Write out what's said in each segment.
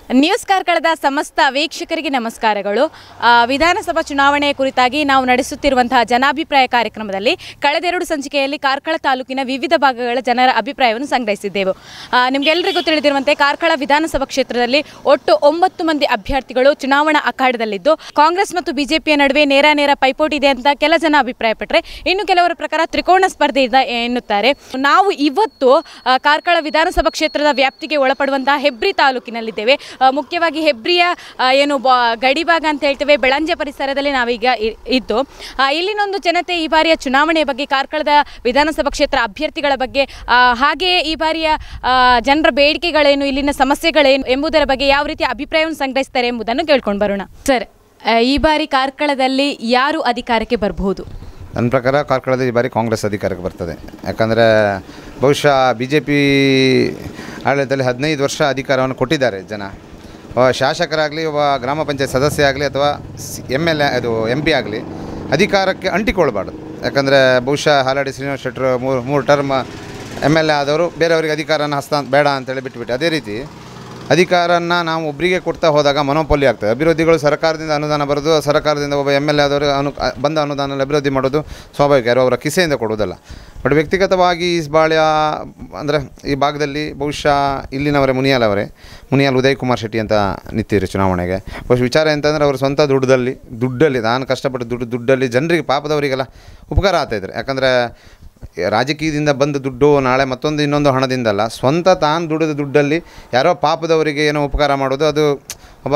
News ಕಾರ್ಕಳದ ಸಮಸ್ತ ವೀಕ್ಷಕರಿಗೆ ನಮಸ್ಕಾರಗಳು ಆ, ವಿಧಾನಸಭಾ ಚುನಾವಣೆ ಕುರಿತಾಗಿ ನಾವು ನಡೆಸುತ್ತಿರುವಂತಹ ಜನಾಭಿಪ್ರಾಯ ಕಾರ್ಯಕ್ರಮದಲ್ಲಿ ಕಳೆದೆರಡು ಸಂಚಿಕೆಯಲ್ಲಿ ಕಾರ್ಕಳ ತಾಲೂಕಿನ ವಿವಿಧ ಭಾಗಗಳ ಜನರ ಅಭಿಪ್ರಾಯವನ್ನು ಸಂಗ್ರಹಿಸಿದ್ದೆವು ಆ, ನಿಮಗೆಲ್ಲರಿಗೂ ತಿಳಿದಿರುವಂತೆ ಕಾರ್ಕಳ ವಿಧಾನಸಭಾ ಕ್ಷೇತ್ರದಲ್ಲಿ ಒಟ್ಟು ಒಂಬತ್ತು ಮಂದಿ ಅಭ್ಯರ್ಥಿಗಳು ಚುನಾವಣಾ ಅಖಾಡದಲ್ಲಿದ್ದು ಕಾಂಗ್ರೆಸ್ ಮತ್ತು ಬಿಜೆಪಿಯ ನಡುವೆ ನೇರ ನೇರ ಪೈಪೋಟಿ ಇದೆ ಅಂತ ಕೆಲ ಜನ ಅಭಿಪ್ರಾಯಪಟ್ಟರೆ ಇನ್ನು ಕೆಲವರ ಪ್ರಕಾರ ತ್ರಿಕೋಣ ಸ್ಪರ್ಧೆ ಇದೆ ಎನ್ನುತ್ತಾರೆ ನಾವು ಇವತ್ತು ಆ, ಕಾರ್ಕಳ ವಿಧಾನಸಭಾ ಕ್ಷೇತ್ರದ ವ್ಯಾಪ್ತಿಗೆ ಒಳಪಡುವಂತಹ ಹೆಬ್ರಿ ತಾಲೂಕಿನಲ್ಲಿದ್ದೇವೆ ಆ, ಮುಖ್ಯವಾಗಿ ಹೆಬ್ರಿಯ ಆ, ಏನು ಬಾ ಗಡಿಭಾಗ ಅಂತ ಹೇಳ್ತೇವೆ ಬೆಳಂಜೆ ಪರಿಸರದಲ್ಲಿ ನಾವೀಗ ಇ- ಇದ್ದು ಆ, ಇಲ್ಲಿನೊಂದು ಜನತೆ ಈ ಬಾರಿಯ ಚುನಾವಣೆ ಬಗ್ಗೆ ಕಾರ್ಕಳದ ವಿಧಾನಸಭಾ ಕ್ಷೇತ್ರ ಅಭ್ಯರ್ಥಿಗಳ ಬಗ್ಗೆ ಆ, ಹಾಗೆಯೇ ಈ ಬಾರಿಯ ಆ, ಜನರ ಬೇಡಿಕೆಗಳೇನು ಇಲ್ಲಿನ ಸಮಸ್ಯೆಗಳೇನು ಎಂಬುದರ ಬಗ್ಗೆ ಯಾವ ರೀತಿ ಅಭಿಪ್ರಾಯವನ್ನು ಸಂಗ್ರಹಿಸ್ತಾರೆ ಎಂಬುದನ್ನು ಕೇಳ್ಕೊಂಡು ಬರೋಣ ಸರ್ ಆ, ಈ ಬಾರಿ ಕಾರ್ಕಳದಲ್ಲಿ ಯಾರು ಅಧಿಕಾರಕ್ಕೆ ಬರಬಹುದು ನನ್ನ ಪ್ರಕಾರ ಕಾರ್ಕಳದಲ್ಲಿ ಈ ಬಾರಿ ಕಾಂಗ್ರೆಸ್ ಅಧಿಕಾರಕ್ಕೆ ಬರ್ತದೆ ಯಾಕಂದರೆ ಬಹುಶಃ ಬಿ ಜೆ ಪಿ ಆಡಳಿತದಲ್ಲಿ ಹದಿನೈದು ವರ್ಷ ಅಧಿಕಾರವನ್ನು ಕೊಟ್ಟಿದ್ದಾರೆ ಜನ ಒಬ್ಬ ಶಾಸಕರಾಗಲಿ ಒಬ್ಬ ಗ್ರಾಮ ಪಂಚಾಯತ್ ಸದಸ್ಯ ಆಗಲಿ ಅಥವಾ ಎಮ್ ಎಲ್ ಎ ಅದು ಎಂ ಪಿ ಆಗಲಿ ಅಧಿಕಾರಕ್ಕೆ ಅಂಟಿಕೊಳ್ಬಾರ್ದು ಯಾಕಂದರೆ ಬಹುಶಃ ಹಾಲಾಡಿ ಶ್ರೀನಿವಾಸ್ ಶೆಟ್ಟರು ಮೂರು ಮೂರು ಟರ್ಮ್ ಎಮ್ ಎಲ್ ಎ ಆದವರು ಬೇರೆಯವರಿಗೆ ಅಧಿಕಾರನ ಹಸ್ತ ಬೇಡ ಅಂತೇಳಿ ಬಿಟ್ಬಿಟ್ಟು ಅದೇ ರೀತಿ ಅಧಿಕಾರನ ನಾವು ಒಬ್ಬರಿಗೆ ಕೊಡ್ತಾ ಹೋದಾಗ ಮನೋಪೊಲಿ ಆಗ್ತದೆ ಅಭಿವೃದ್ಧಿಗಳು ಸರ್ಕಾರದಿಂದ ಅನುದಾನ ಬರೋದು ಸರ್ಕಾರದಿಂದ ಒಬ್ಬ ಎಮ್ ಎಲ್ ಎ ಆದವರು ಅನು ಬಂದ ಅನುದಾನ ಅಭಿವೃದ್ಧಿ ಮಾಡೋದು ಸ್ವಾಭಾವಿಕ ಯಾರೋ ಅವರ ಕಿಸೆಯಿಂದ ಕೊಡೋದಲ್ಲ ಬಟ್ ವ್ಯಕ್ತಿಗತವಾಗಿ ಈ ಬಾಳ್ಯ ಅಂದರೆ ಈ ಭಾಗದಲ್ಲಿ ಬಹುಶಃ ಇಲ್ಲಿನವರೇ ಮುನಿಯಾಲ್ ಅವರೇ ಮುನಿಯಾಲ್ ಉದಯ್ ಕುಮಾರ್ ಶೆಟ್ಟಿ ಅಂತ ನಿಂತಿದ್ರು ಚುನಾವಣೆಗೆ ಬಹುಶಃ ವಿಚಾರ ಎಂತಂದರೆ ಅವರು ಸ್ವಂತ ದುಡ್ಡಲ್ಲಿ ದುಡ್ಡಲ್ಲಿ ನಾನು ಕಷ್ಟಪಟ್ಟು ದುಡ್ಡು ದುಡ್ಡಲ್ಲಿ ಜನರಿಗೆ ಪಾಪದವರಿಗೆಲ್ಲ ಉಪಕಾರ ಆಗ್ತಾಯಿದ್ರು ಯಾಕಂದರೆ ರಾಜಕೀಯದಿಂದ ಬಂದ ದುಡ್ಡು ನಾಳೆ ಮತ್ತೊಂದು ಇನ್ನೊಂದು ಹಣದಿಂದಲ್ಲ ಸ್ವಂತ ತಾನು ದುಡಿದ ದುಡ್ಡಲ್ಲಿ ಯಾರೋ ಪಾಪದವರಿಗೆ ಏನೋ ಉಪಕಾರ ಮಾಡೋದು ಅದು ಒಬ್ಬ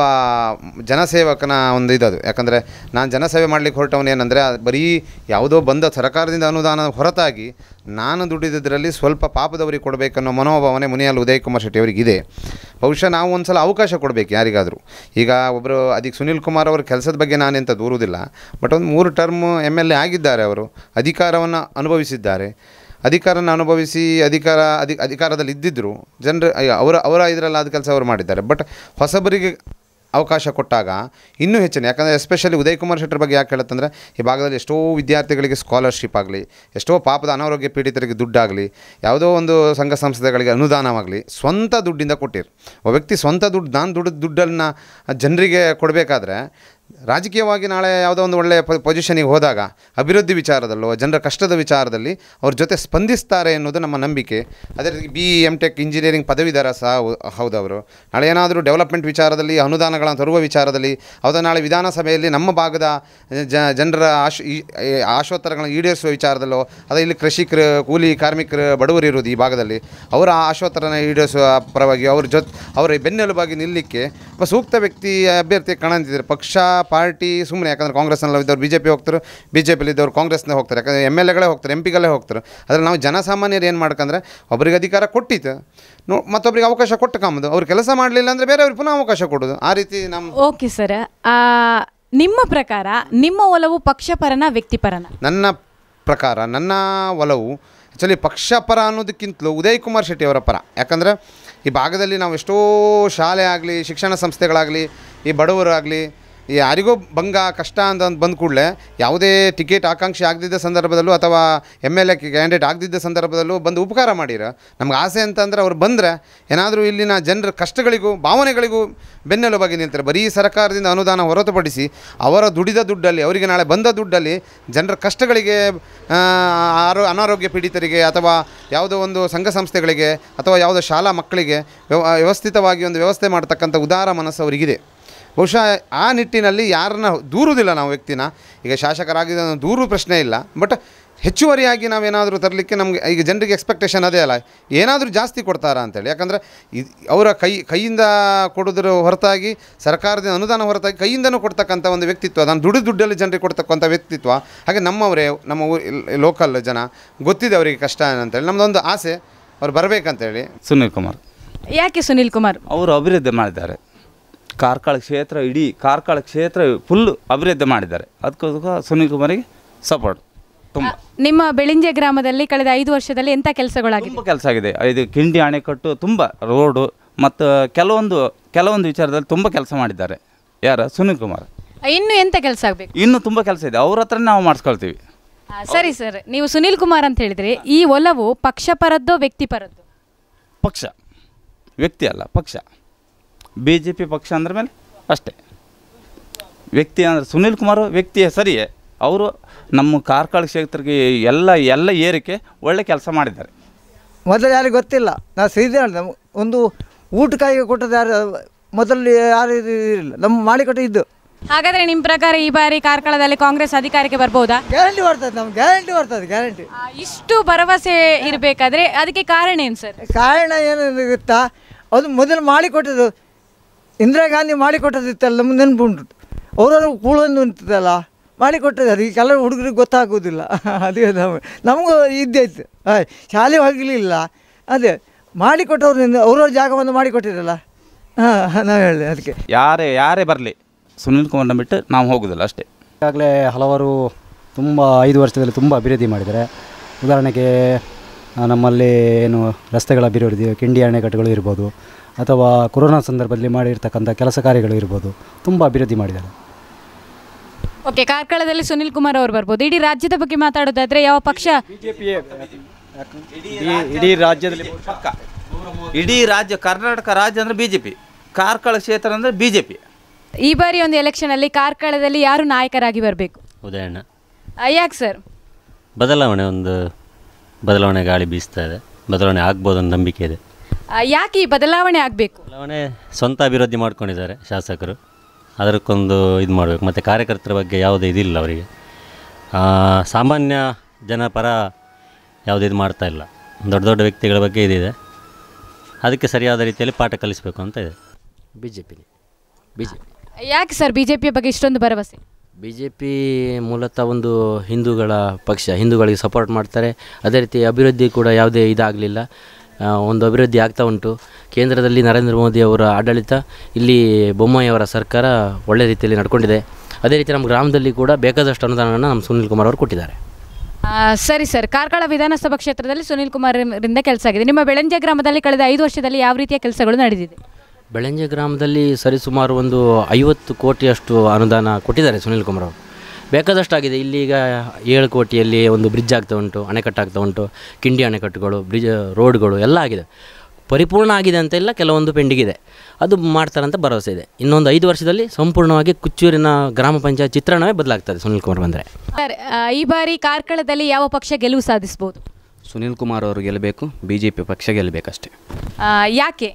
ಜನಸೇವಕನ ಒಂದು ಇದದು ಯಾಕಂದರೆ ನಾನು ಜನಸೇವೆ ಮಾಡಲಿಕ್ಕೆ ಹೊರಟವನು ಏನಂದರೆ ಬರೀ ಯಾವುದೋ ಬಂದ ಸರ್ಕಾರದಿಂದ ಅನುದಾನ ಹೊರತಾಗಿ ನಾನು ದುಡಿದಿದ್ದರಲ್ಲಿ ಸ್ವಲ್ಪ ಪಾಪದವರಿಗೆ ಕೊಡಬೇಕನ್ನೋ ಮನೋಭಾವನೆ ಮುನಿಯಾಲ್ ಉದಯ್ ಕುಮಾರ್ ಶೆಟ್ಟಿ ಅವರಿಗೆ ಇದೆ ಬಹುಶಃ ನಾವು ಒಂದು ಸಲ ಅವಕಾಶ ಕೊಡಬೇಕು ಯಾರಿಗಾದರೂ ಈಗ ಒಬ್ಬರು ಅದಕ್ಕೆ ಸುನಿಲ್ ಕುಮಾರ್ ಅವರ ಕೆಲಸದ ಬಗ್ಗೆ ನಾನೆಂತ ದೂರುವುದಿಲ್ಲ ಬಟ್ ಒಂದು ಮೂರು ಟರ್ಮ್ ಎಮ್ ಎಲ್ ಎ ಆಗಿದ್ದಾರೆ ಅವರು ಅಧಿಕಾರವನ್ನು ಅನುಭವಿಸಿದ್ದಾರೆ ಅಧಿಕಾರನ ಅನುಭವಿಸಿ ಅಧಿಕಾರ ಅಧಿ ಅಧಿಕಾರದಲ್ಲಿ ಇದ್ದಿದ್ದರು ಜನರು ಅವರ ಅವರ ಇದರಲ್ಲಿ ಆದ ಕೆಲಸ ಅವರು ಮಾಡಿದ್ದಾರೆ ಬಟ್ ಹೊಸಬರಿಗೆ ಅವಕಾಶ ಕೊಟ್ಟಾಗ ಇನ್ನೂ ಹೆಚ್ಚಿನ ಯಾಕಂದರೆ ಎಸ್ಪೆಷಲಿ ಉದಯ್ ಕುಮಾರ್ ಶೆಟ್ಟರ್ ಬಗ್ಗೆ ಯಾಕೆ ಹೇಳುತ್ತಂದರೆ ಈ ಭಾಗದಲ್ಲಿ ಎಷ್ಟೋ ವಿದ್ಯಾರ್ಥಿಗಳಿಗೆ ಸ್ಕಾಲರ್ಶಿಪ್ ಆಗಲಿ ಎಷ್ಟೋ ಪಾಪದ ಅನಾರೋಗ್ಯ ಪೀಡಿತರಿಗೆ ದುಡ್ಡಾಗಲಿ ಯಾವುದೋ ಒಂದು ಸಂಘ ಸಂಸ್ಥೆಗಳಿಗೆ ಅನುದಾನವಾಗಲಿ ಸ್ವಂತ ದುಡ್ಡಿಂದ ಕೊಟ್ಟಿರು ಒಬ್ಬ ವ್ಯಕ್ತಿ ಸ್ವಂತ ದುಡ್ಡು ನಾನು ದುಡ್ಡು ದುಡ್ಡನ್ನು ಜನರಿಗೆ ಕೊಡಬೇಕಾದ್ರೆ ರಾಜಕೀಯವಾಗಿ ನಾಳೆ ಯಾವುದೋ ಒಂದು ಒಳ್ಳೆಯ ಪೊಸಿಷನಿಗೆ ಹೋದಾಗ ಅಭಿವೃದ್ಧಿ ವಿಚಾರದಲ್ಲೋ ಜನರ ಕಷ್ಟದ ವಿಚಾರದಲ್ಲಿ ಅವ್ರ ಜೊತೆ ಸ್ಪಂದಿಸ್ತಾರೆ ಎನ್ನುವುದು ನಮ್ಮ ನಂಬಿಕೆ ಅದೇ ರೀತಿ ಬಿ ಎಮ್ ಟೆಕ್ ಇಂಜಿನಿಯರಿಂಗ್ ಪದವೀಧರ ಸಹ ಹೌ- ಹೌದವರು ನಾಳೆ ಏನಾದರೂ ಡೆವಲಪ್ಮೆಂಟ್ ವಿಚಾರದಲ್ಲಿ ಅನುದಾನಗಳನ್ನು ತರುವ ವಿಚಾರದಲ್ಲಿ ಹೌದಾ ನಾಳೆ ವಿಧಾನಸಭೆಯಲ್ಲಿ ನಮ್ಮ ಭಾಗದ ಜ ಜನರ ಆಶ್ ಈ- ಈ ಆಶೋತ್ತರಗಳನ್ನು ಈಡೇರಿಸುವ ವಿಚಾರದಲ್ಲೋ ಅದೇ ಇಲ್ಲಿ ಕೃಷಿಕರು ಕೂಲಿ ಕಾರ್ಮಿಕರು ಬಡವರು ಇರೋದು ಈ ಭಾಗದಲ್ಲಿ ಅವರ ಆಶೋತ್ತರನ ಈಡೇರಿಸುವ ಪರವಾಗಿ ಅವ್ರ ಜೊತೆ ಅವರ ಬೆನ್ನೆಲುಬಾಗಿ ನಿಲ್ಲಲಿಕ್ಕೆ ಒಬ್ಬ ಸೂಕ್ತ ವ್ಯಕ್ತಿ ಅಭ್ಯರ್ಥಿ ಕಾಣಂತಿದ್ದಾರೆ ಪಕ್ಷ ಪಾರ್ಟಿ ಸುಮ್ಮನೆ ಯಾಕಂದರೆ ಕಾಂಗ್ರೆಸ್ನಲ್ಲಿ ಇದ್ದವ್ರು ಬಿ ಜೆ ಪಿ ಹೋಗ್ತಾರೆ ಬಿ ಜೆ ಪಿಲಿ ಇದ್ದವ್ರು ಕಾಂಗ್ರೆಸ್ನೇ ಹೋಗ್ತಾರೆ ಯಾಕಂದರೆ ಎಮ್ ಎಲ್ ಎಗಳೇ ಹೋಗ್ತಾರೆ ಎಂ ಪಿಗಳೇ ಹೋಗ್ತಾರೆ ಅದ್ರಲ್ಲಿ ನಾವು ಜನಸಾಮಾನ್ಯರು ಏನು ಮಾಡ್ಕಂದ್ರೆ ಒಬ್ಬರಿಗೆ ಅಧಿಕಾರ ಕೊಟ್ಟಿತ್ತು ನೋ ಮತ್ತೊಬ್ಬರಿಗೆ ಅವಕಾಶ ಕೊಟ್ಟು ಕಾಮದು ಅವ್ರು ಕೆಲಸ ಮಾಡಲಿಲ್ಲ ಅಂದರೆ ಬೇರೆಯವ್ರಿಗೆ ಪುನಃ ಅವಕಾಶ ಕೊಡೋದು ಆ ರೀತಿ ನಮ್ಮ ಓಕೆ ಸರ್ ನಿಮ್ಮ ಪ್ರಕಾರ ನಿಮ್ಮ ಒಲವು ಪಕ್ಷಪರನ ವ್ಯಕ್ತಿಪರನ ನನ್ನ ಪ್ರಕಾರ ನನ್ನ ಒಲವು ಆ್ಯಕ್ಚುಲಿ ಪಕ್ಷಪರ ಅನ್ನೋದಕ್ಕಿಂತಲೂ ಉದಯ್ ಕುಮಾರ್ ಶೆಟ್ಟಿ ಅವರ ಪರ ಯಾಕಂದರೆ ಈ ಭಾಗದಲ್ಲಿ ನಾವು ಎಷ್ಟೋ ಶಾಲೆ ಆಗಲಿ ಶಿಕ್ಷಣ ಸಂಸ್ಥೆಗಳಾಗಲಿ ಈ ಬಡವರಾಗಲಿ ಈ ಯಾರಿಗೋ ಭಂಗ ಕಷ್ಟ ಅಂತ ಬಂದ ಕೂಡಲೇ ಯಾವುದೇ ಟಿಕೆಟ್ ಆಕಾಂಕ್ಷಿ ಆಗದಿದ್ದ ಸಂದರ್ಭದಲ್ಲೂ ಅಥವಾ ಎಮ್ ಎಲ್ ಎ ಕ್ಯಾಂಡಿಡೇಟ್ ಆಗದಿದ್ದ ಸಂದರ್ಭದಲ್ಲೂ ಬಂದು ಉಪಕಾರ ಮಾಡಿರ ನಮ್ಗೆ ಆಸೆ ಅಂತಂದರೆ ಅವ್ರು ಬಂದರೆ ಏನಾದರೂ ಇಲ್ಲಿನ ಜನರ ಕಷ್ಟಗಳಿಗೂ ಭಾವನೆಗಳಿಗೂ ಬೆನ್ನೆಲುಬಾಗಿ ನಿಲ್ತಾರೆ ಬರೀ ಸರ್ಕಾರದಿಂದ ಅನುದಾನ ಹೊರತುಪಡಿಸಿ ಅವರ ದುಡಿದ ದುಡ್ಡಲ್ಲಿ ಅವರಿಗೆ ನಾಳೆ ಬಂದ ದುಡ್ಡಲ್ಲಿ ಜನರ ಕಷ್ಟಗಳಿಗೆ ಆ, ಆರೋ ಅನಾರೋಗ್ಯ ಪೀಡಿತರಿಗೆ ಅಥವಾ ಯಾವುದೋ ಒಂದು ಸಂಘ ಸಂಸ್ಥೆಗಳಿಗೆ ಅಥವಾ ಯಾವುದೋ ಶಾಲಾ ಮಕ್ಕಳಿಗೆ ವ್ಯವ ವ್ಯವಸ್ಥಿತವಾಗಿ ಒಂದು ವ್ಯವಸ್ಥೆ ಮಾಡ್ತಕ್ಕಂಥ ಉದಾರ ಮನಸ್ಸು ಅವರಿಗಿದೆ ಬಹುಶಃ ಆ ನಿಟ್ಟಿನಲ್ಲಿ ಯಾರನ್ನ ದೂರುವುದಿಲ್ಲ ನಾವು ವ್ಯಕ್ತಿನ ಈಗ ಶಾಸಕರಾಗಿದ್ದ ದೂರು ಪ್ರಶ್ನೆ ಇಲ್ಲ ಬಟ್ ಹೆಚ್ಚುವರಿಯಾಗಿ ನಾವೇನಾದರೂ ತರಲಿಕ್ಕೆ ನಮಗೆ ಈಗ ಜನರಿಗೆ ಎಕ್ಸ್ಪೆಕ್ಟೇಷನ್ ಅದೇ ಅಲ್ಲ ಏನಾದರೂ ಜಾಸ್ತಿ ಕೊಡ್ತಾರಾ ಅಂತೇಳಿ ಯಾಕಂದರೆ ಇದು ಅವರ ಕೈ ಕೈಯಿಂದ ಕೊಡೋದ್ರ ಹೊರತಾಗಿ ಸರ್ಕಾರದ ಅನುದಾನ ಹೊರತಾಗಿ ಕೈಯಿಂದನೂ ಕೊಡ್ತಕ್ಕಂಥ ಒಂದು ವ್ಯಕ್ತಿತ್ವ ನಾನು ದುಡ್ಡು ದುಡ್ಡಲ್ಲಿ ಜನರಿಗೆ ಕೊಡ್ತಕ್ಕಂಥ ವ್ಯಕ್ತಿತ್ವ ಹಾಗೆ ನಮ್ಮವರೇ ನಮ್ಮ ಊ ಲೋಕಲ್ ಜನ ಗೊತ್ತಿದೆ ಅವರಿಗೆ ಕಷ್ಟ ಅಂತೇಳಿ ನಮ್ಮದೊಂದು ಆಸೆ ಅವ್ರು ಬರಬೇಕಂತೇಳಿ ಸುನೀಲ್ ಕುಮಾರ್ ಯಾಕೆ ಸುನಿಲ್ ಕುಮಾರ್ ಅವರು ಅಭಿವೃದ್ಧಿ ಮಾಡಿದ್ದಾರೆ ಕಾರ್ಕಳ ಕ್ಷೇತ್ರ ಇಡೀ ಕಾರ್ಕಳ ಕ್ಷೇತ್ರ ಫುಲ್ ಅಭಿವೃದ್ಧಿ ಮಾಡಿದ್ದಾರೆ ಅದಕ್ಕೋಸ್ಕರ ಸುನೀಲ್ ಕುಮಾರಿಗೆ ಸಪೋರ್ಟ್ ತುಂಬ ನಿಮ್ಮ ಬೆಳಿಂಜೆ ಗ್ರಾಮದಲ್ಲಿ ಕಳೆದ ಐದು ವರ್ಷದಲ್ಲಿ ಎಂಥ ಕೆಲಸಗಳಾಗಿದೆ ತುಂಬ ಕೆಲಸ ಆಗಿದೆ ಇದು ಕಿಂಡಿ ಅಣೆಕಟ್ಟು ತುಂಬ ರೋಡು ಮತ್ತು ಕೆಲವೊಂದು ಕೆಲವೊಂದು ವಿಚಾರದಲ್ಲಿ ತುಂಬ ಕೆಲಸ ಮಾಡಿದ್ದಾರೆ ಯಾರು ಸುನೀಲ್ ಕುಮಾರ್ ಇನ್ನು ಎಂಥ ಕೆಲಸ ಆಗಬೇಕು ಇನ್ನೂ ತುಂಬ ಕೆಲಸ ಇದೆ ಅವ್ರ ಹತ್ರ ನಾವು ಮಾಡಿಸ್ಕೊಳ್ತೀವಿ ಸರಿ ಸರ್ ನೀವು ಸುನಿಲ್ ಕುಮಾರ್ ಅಂತ ಹೇಳಿದ್ರೆ ಈ ಒಲವು ಪಕ್ಷಪರದ್ದೋ ವ್ಯಕ್ತಿಪರದ್ದು ಪಕ್ಷ ವ್ಯಕ್ತಿ ಅಲ್ಲ ಪಕ್ಷ ಬಿ ಜೆ ಪಿ ಪಕ್ಷ ಅಂದ್ರ ಮೇಲೆ ಅಷ್ಟೇ ವ್ಯಕ್ತಿ ಅಂದರೆ ಸುನೀಲ್ ಕುಮಾರ್ ವ್ಯಕ್ತಿಯೇ ಸರಿಯೇ ಅವರು ನಮ್ಮ ಕಾರ್ಕಳ ಕ್ಷೇತ್ರಕ್ಕೆ ಎಲ್ಲ ಎಲ್ಲ ಏರಿಕೆ ಒಳ್ಳೆ ಕೆಲಸ ಮಾಡಿದ್ದಾರೆ ಮೊದಲು ಯಾರಿಗೂ ಗೊತ್ತಿಲ್ಲ ನಾವು ಶ್ರೀಧರ ಒಂದು ಊಟಕ್ಕಾಗಿ ಕೊಟ್ಟದ್ದು ಯಾರು ಮೊದಲು ಯಾರು ಇದು ಇರಲಿಲ್ಲ ನಮ್ಮ ಮಾಡಿಕೊಟ್ಟು ಇದ್ದು ಹಾಗಾದ್ರೆ ನಿಮ್ಮ ಪ್ರಕಾರ ಈ ಬಾರಿ ಕಾರ್ಕಳದಲ್ಲಿ ಕಾಂಗ್ರೆಸ್ ಅಧಿಕಾರಕ್ಕೆ ಬರ್ಬೋದಾ ಗ್ಯಾರಂಟಿ ಬರ್ತದೆ ನಮ್ಗೆ ಗ್ಯಾರಂಟಿ ಬರ್ತದೆ ಗ್ಯಾರಂಟಿ ಆ, ಇಷ್ಟು ಭರವಸೆ ಇರಬೇಕಾದ್ರೆ ಅದಕ್ಕೆ ಕಾರಣ ಏನು ಸರ್ ಕಾರಣ ಏನು ಗೊತ್ತಾ ಅದು ಮೊದಲು ಮಾಡಿಕೊಟ್ಟದ್ದು ಇಂದಿರಾ ಗಾಂಧಿ ಮಾಡಿಕೊಟ್ಟದಿತ್ತಲ್ಲ ನಮ್ಗೆ ನೆನಪುಂಟು ಅವರವರು ಕೂಳೊಂದು ಉಂಟದಲ್ಲ ಮಾಡಿಕೊಟ್ಟದ್ದು ಅದು ಈ ಕೆಲವು ಹುಡುಗರಿಗೆ ಗೊತ್ತಾಗೋದಿಲ್ಲ ಅದೇ ನಮ್ಮ ನಮಗೂ ಇದ್ದೇ ಇತ್ತು ಆಯ್ ಶಾಲೆ ಹೋಗಲಿಲ್ಲ ಅದೇ ಮಾಡಿಕೊಟ್ಟವ್ರಿಂದ ಅವ್ರವ್ರ ಜಾಗವನ್ನು ಮಾಡಿಕೊಟ್ಟಿರಲ್ಲ ಹಾಂ ನಾವು ಹೇಳಿದೆ ಅದಕ್ಕೆ ಯಾರೇ ಯಾರೇ ಬರಲಿ ಸುನೀಲ್ ಕುಮಾರ್ನ ಬಿಟ್ಟು ನಾವು ಹೋಗೋದಿಲ್ಲ ಅಷ್ಟೇ ಈಗಾಗಲೇ ಹಲವಾರು ತುಂಬ ಐದು ವರ್ಷದಲ್ಲಿ ತುಂಬ ಅಭಿವೃದ್ಧಿ ಮಾಡಿದ್ದಾರೆ ಉದಾಹರಣೆಗೆ ಆ, ನಮ್ಮಲ್ಲಿ ಏನು ರಸ್ತೆಗಳ ಅಭಿವೃದ್ಧಿ ಕಿಂಡಿ ಅಣೆಕಟ್ಟುಗಳು ಇರ್ಬೋದು ಅಥವಾ ಕೊರೋನಾ ಸಂದರ್ಭದಲ್ಲಿ ಮಾಡಿರ್ತಕ್ಕಂಥ ಕೆಲಸ ಕಾರ್ಯಗಳು ಇರ್ಬೋದು ತುಂಬ ಅಭಿವೃದ್ಧಿ ಮಾಡಿದ್ದಾರೆ ಓಕೆ ಕಾರ್ಕಳದಲ್ಲಿ ಸುನಿಲ್ ಕುಮಾರ್ ಅವರು ಬರ್ಬೋದು ಇಡೀ ರಾಜ್ಯದ ಬಗ್ಗೆ ಮಾತಾಡೋದಾದ್ರೆ ಯಾವ ಪಕ್ಷ ಇಡೀ ರಾಜ್ಯದಲ್ಲಿ ಪಕ್ಕ ಇಡೀ ರಾಜ್ಯ ಕರ್ನಾಟಕ ರಾಜ್ಯ ಅಂದರೆ ಬಿ ಜೆ ಪಿ ಕಾರ್ಕಳ ಕ್ಷೇತ್ರ ಅಂದರೆ ಬಿ ಜೆ ಪಿ ಈ ಬಾರಿ ಒಂದು ಎಲೆಕ್ಷನ್ ಅಲ್ಲಿ ಕಾರ್ಕಳದಲ್ಲಿ ಯಾರು ನಾಯಕರಾಗಿ ಬರಬೇಕು ಉದಯಣ್ಣ ಯಾಕೆ ಸರ್ ಬದಲಾವಣೆ ಒಂದು ಬದಲಾವಣೆ ಗಾಳಿ ಬೀಸ್ತಾ ಇದೆ ಬದಲಾವಣೆ ಆಗ್ಬೋದು ಅನ್ನೋ ನಂಬಿಕೆ ಇದೆ ಯಾಕೆ ಈ ಬದಲಾವಣೆ ಆಗಬೇಕು ಬದಲಾವಣೆ ಸ್ವಂತ ಅಭಿವೃದ್ಧಿ ಮಾಡ್ಕೊಂಡಿದ್ದಾರೆ ಶಾಸಕರು ಅದಕ್ಕೊಂದು ಇದು ಮಾಡಬೇಕು ಮತ್ತು ಕಾರ್ಯಕರ್ತರ ಬಗ್ಗೆ ಯಾವುದೇ ಇದಿಲ್ಲ ಅವರಿಗೆ ಆ, ಸಾಮಾನ್ಯ ಜನ ಪರ ಯಾವುದೇ ಇದು ಮಾಡ್ತಾ ಇಲ್ಲ ದೊಡ್ಡ ದೊಡ್ಡ ವ್ಯಕ್ತಿಗಳ ಬಗ್ಗೆ ಇದಿದೆ ಅದಕ್ಕೆ ಸರಿಯಾದ ರೀತಿಯಲ್ಲಿ ಪಾಠ ಕಲಿಸಬೇಕು ಅಂತ ಇದೆ ಬಿ ಜೆ ಪಿಲಿ ಬಿ ಜೆ ಪಿ ಯಾಕೆ ಸರ್ ಬಿಜೆಪಿಯ ಬಗ್ಗೆ ಇಷ್ಟೊಂದು ಭರವಸೆ ಬಿ ಜೆ ಪಿ ಮೂಲತಃ ಒಂದು ಹಿಂದೂಗಳ ಪಕ್ಷ ಹಿಂದೂಗಳಿಗೆ ಸಪೋರ್ಟ್ ಮಾಡ್ತಾರೆ ಅದೇ ರೀತಿ ಅಭಿವೃದ್ಧಿ ಕೂಡ ಯಾವುದೇ ಇದಾಗಲಿಲ್ಲ ಒಂದು ಅಭಿವೃದ್ಧಿ ಆಗ್ತಾ ಉಂಟು ಕೇಂದ್ರದಲ್ಲಿ ನರೇಂದ್ರ ಮೋದಿ ಅವರ ಆಡಳಿತ ಇಲ್ಲಿ ಬೊಮ್ಮಾಯಿ ಅವರ ಸರ್ಕಾರ ಒಳ್ಳೆ ರೀತಿಯಲ್ಲಿ ನಡ್ಕೊಂಡಿದೆ ಅದೇ ರೀತಿ ನಮ್ಮ ಗ್ರಾಮದಲ್ಲಿ ಕೂಡ ಬೇಕಾದಷ್ಟು ಅನುದಾನವನ್ನು ನಮ್ಮ ಸುನಿಲ್ ಕುಮಾರ್ ಅವರು ಕೊಟ್ಟಿದ್ದಾರೆ ಆ, ಸರಿ ಸರ್ ಕಾರ್ಕಳ ವಿಧಾನಸಭಾ ಕ್ಷೇತ್ರದಲ್ಲಿ ಸುನಿಲ್ ಕುಮಾರ್ ರಿಂದ ಕೆಲಸ ಆಗಿದೆ ನಿಮ್ಮ ಬೆಳಂಜೆ ಗ್ರಾಮದಲ್ಲಿ ಕಳೆದ ಐದು ವರ್ಷದಲ್ಲಿ ಯಾವ ರೀತಿಯ ಕೆಲಸಗಳು ನಡೆದಿದೆ ಬೆಳಂಜೆ ಗ್ರಾಮದಲ್ಲಿ ಸರಿಸುಮಾರು ಒಂದು ಐವತ್ತು ಕೋಟಿಯಷ್ಟು ಅನುದಾನ ಕೊಟ್ಟಿದ್ದಾರೆ ಸುನಿಲ್ ಕುಮಾರ್ ಅವರು ಬೇಕಾದಷ್ಟು ಆಗಿದೆ ಇಲ್ಲಿ ಈಗ ಏಳು ಕೋಟಿಯಲ್ಲಿ ಒಂದು ಬ್ರಿಡ್ಜ್ ಆಗ್ತಾ ಉಂಟು ಅಣೆಕಟ್ಟು ಆಗ್ತಾ ಉಂಟು ಕಿಂಡಿ ಅಣೆಕಟ್ಟುಗಳು ಬ್ರಿಡ್ಜ್ ರೋಡ್ಗಳು ಎಲ್ಲ ಆಗಿದೆ ಪರಿಪೂರ್ಣ ಆಗಿದೆ ಅಂತ ಇಲ್ಲ ಕೆಲವೊಂದು ಪೆಂಡಿಂಗ್ ಇದೆ ಅದು ಮಾಡ್ತಾರಂತ ಭರವಸೆ ಇದೆ ಇನ್ನೊಂದು ಐದು ವರ್ಷದಲ್ಲಿ ಸಂಪೂರ್ಣವಾಗಿ ಕುಚ್ಚೂರಿನ ಗ್ರಾಮ ಪಂಚಾಯತ್ ಚಿತ್ರಣವೇ ಬದಲಾಗ್ತದೆ ಸುನಿಲ್ ಕುಮಾರ್ ಬಂದರೆ ಸರ್ ಆ, ಈ ಬಾರಿ ಕಾರ್ಕಳದಲ್ಲಿ ಯಾವ ಪಕ್ಷ ಗೆಲುವು ಸಾಧಿಸಬಹುದು ಸುನೀಲ್ ಕುಮಾರ್ ಅವರು ಗೆಲ್ಲಬೇಕು ಬಿ ಜೆ ಪಿ ಪಕ್ಷ ಗೆಲ್ಲಬೇಕಷ್ಟೆ ಆ, ಯಾಕೆ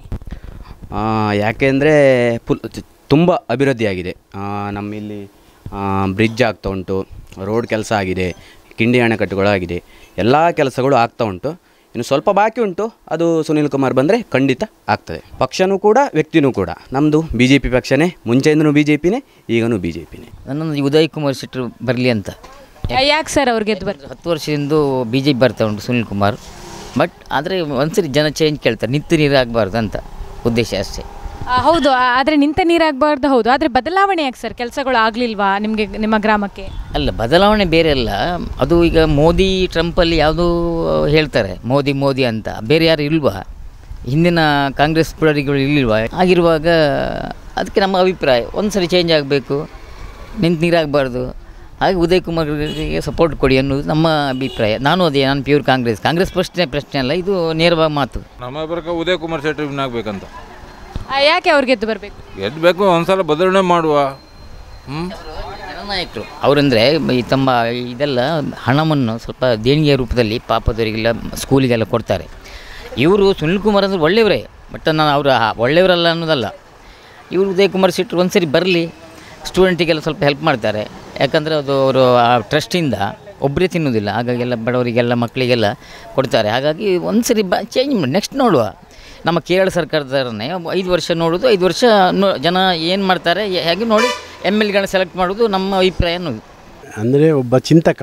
ಯಾಕೆಂದರೆ ಫುಲ್ ತುಂಬ ಅಭಿವೃದ್ಧಿ ಆಗಿದೆ ಆ, ನಮ್ಮಿಲ್ಲಿ ಬ್ರಿಡ್ಜ್ ಆಗ್ತಾ ಉಂಟು ರೋಡ್ ಕೆಲಸ ಆಗಿದೆ ಕಿಂಡಿ ಅಣೆಕಟ್ಟುಗಳು ಆಗಿದೆ ಎಲ್ಲ ಕೆಲಸಗಳು ಆಗ್ತಾ ಉಂಟು ಇನ್ನು ಸ್ವಲ್ಪ ಬಾಕಿ ಉಂಟು ಅದು ಸುನೀಲ್ ಕುಮಾರ್ ಬಂದರೆ ಖಂಡಿತ ಆಗ್ತದೆ ಪಕ್ಷನೂ ಕೂಡ ವ್ಯಕ್ತಿನೂ ಕೂಡ ನಮ್ಮದು ಬಿ ಜೆ ಪಿ ಪಕ್ಷನೇ ಮುಂಚೆಯಿಂದನೂ ಬಿ ಜೆ ಪಿನೇ ಈಗನೂ ಬಿ ಜೆ ಪಿನೇ ನನ್ನೊಂದು ಉದಯ್ ಕುಮಾರ್ ಶೆಟ್ಟರು ಬರಲಿ ಅಂತ ಯಾಕೆ ಸರ್ ಅವ್ರು ಗೆದ್ದು ಬರ್ತಾರೆ ಹತ್ತು ವರ್ಷದಿಂದ ಬಿ ಜೆ ಪಿ ಬರ್ತಾ ಉಂಟು ಸುನಿಲ್ ಕುಮಾರ್ ಬಟ್ ಆದರೆ ಒಂದ್ಸರಿ ಜನ ಚೇಂಜ್ ಕೇಳ್ತಾರೆ ನಿಂತು ನೀರಾಗಬಾರ್ದು ಅಂತ ಉದ್ದೇಶ ಅಷ್ಟೇ ಆ, ಹೌದು ಆ, ಆದ್ರೆ ನಿಂತ ನೀರಾಗಬಾರ್ದು ಹೌದು ಆದ್ರೆ ಬದಲಾವಣೆ ಯಾಕೆ ಸರ್ ಕೆಲಸಗಳು ಆಗ್ಲಿಲ್ವಾ ನಿಮಗೆ ನಿಮ್ಮ ಗ್ರಾಮಕ್ಕೆ ಅಲ್ಲ ಬದಲಾವಣೆ ಬೇರೆ ಅಲ್ಲ ಅದು ಈಗ ಮೋದಿ ಟ್ರಂಪಲ್ಲಿ ಯಾವುದೋ ಹೇಳ್ತಾರೆ ಮೋದಿ ಮೋದಿ ಅಂತ ಬೇರೆ ಯಾರು ಇಲ್ವಾ ಹಿಂದಿನ ಕಾಂಗ್ರೆಸ್ ಪುಡರಿಗಳು ಇಲ್ಲಿಲ್ವಾ ಆಗಿರುವಾಗ ಅದಕ್ಕೆ ನಮ್ಮ ಅಭಿಪ್ರಾಯ ಒಂದು ಸರಿ ಚೇಂಜ್ ಆಗಬೇಕು ನಿಂತು ನೀರಾಗಬಾರ್ದು ಹಾಗೆ ಉದಯ್ ಕುಮಾರ್ಗೆ ಸಪೋರ್ಟ್ ಕೊಡಿ ಅನ್ನೋದು ನಮ್ಮ ಅಭಿಪ್ರಾಯ ನಾನು ಅದೇ ನಾನು ಪ್ಯೂರ್ ಕಾಂಗ್ರೆಸ್ ಕಾಂಗ್ರೆಸ್ ಪ್ರಶ್ನೆ ಪ್ರಶ್ನೆ ಅಲ್ಲ ಇದು ನೇರವಾಗಿ ಮಾತು ನಮ್ಮ ಪ್ರಕಾರ ಉದಯ್ ಕುಮಾರ್ ಶೆಟ್ಟಿ ವಿನ್ ಆಗ್ಬೇಕಂತ ಆ, ಯಾಕೆ ಅವ್ರು ಗೆದ್ದು ಬರಬೇಕು ಗೆದ್ದಬೇಕು ಒಂದ್ಸಲ ಬದಲಾವಣೆ ಮಾಡುವ ಹ್ಞೂ ಜನನಾಯಕರು ಅವರಂದರೆ ಈ ತಮ್ಮ ಇದೆಲ್ಲ ಹಣವನ್ನು ಸ್ವಲ್ಪ ದೇಣಿಗೆ ರೂಪದಲ್ಲಿ ಪಾಪದವರಿಗೆಲ್ಲ ಸ್ಕೂಲಿಗೆಲ್ಲ ಕೊಡ್ತಾರೆ ಇವರು ಸುನಿಲ್ ಕುಮಾರ್ ಅಂದರೆ ಒಳ್ಳೆಯವರೇ ಬಟ್ ನಾನು ಅವರು ಒಳ್ಳೆಯವರಲ್ಲ ಅನ್ನೋದಲ್ಲ ಇವರು ಉದಯ್ ಕುಮಾರ್ ಶೆಟ್ಟರು ಒಂದು ಸರಿ ಬರಲಿ ಸ್ಟೂಡೆಂಟಿಗೆಲ್ಲ ಸ್ವಲ್ಪ ಹೆಲ್ಪ್ ಮಾಡ್ತಾರೆ ಯಾಕಂದರೆ ಅದು ಅವರು ಆ ಟ್ರಸ್ಟಿಂದ ಒಬ್ಬರೇ ತಿನ್ನೋದಿಲ್ಲ ಹಾಗಾಗಿ ಎಲ್ಲ ಬಡವರಿಗೆಲ್ಲ ಮಕ್ಕಳಿಗೆಲ್ಲ ಕೊಡ್ತಾರೆ ಹಾಗಾಗಿ ಒಂದು ಸರಿ ಬ ಚೇಂಜ್ ಮಾಡಿ ನೆಕ್ಸ್ಟ್ ನೋಡುವ ನಮ್ಮ ಕೇರಳ ಸರ್ಕಾರದವರನ್ನೇ ಐದು ವರ್ಷ ನೋಡೋದು ಐದು ವರ್ಷ ನೋ- ಜನ ಏನು ಮಾಡ್ತಾರೆ ಹೇ- ಹೇಗೆ ನೋಡಿ ಎಮ್ ಎಲ್ ಗಳನ್ನ ಸೆಲೆಕ್ಟ್ ಮಾಡೋದು ನಮ್ಮ ಅಭಿಪ್ರಾಯ ಅನ್ನೋದು ಅಂದರೆ ಒಬ್ಬ ಚಿಂತಕ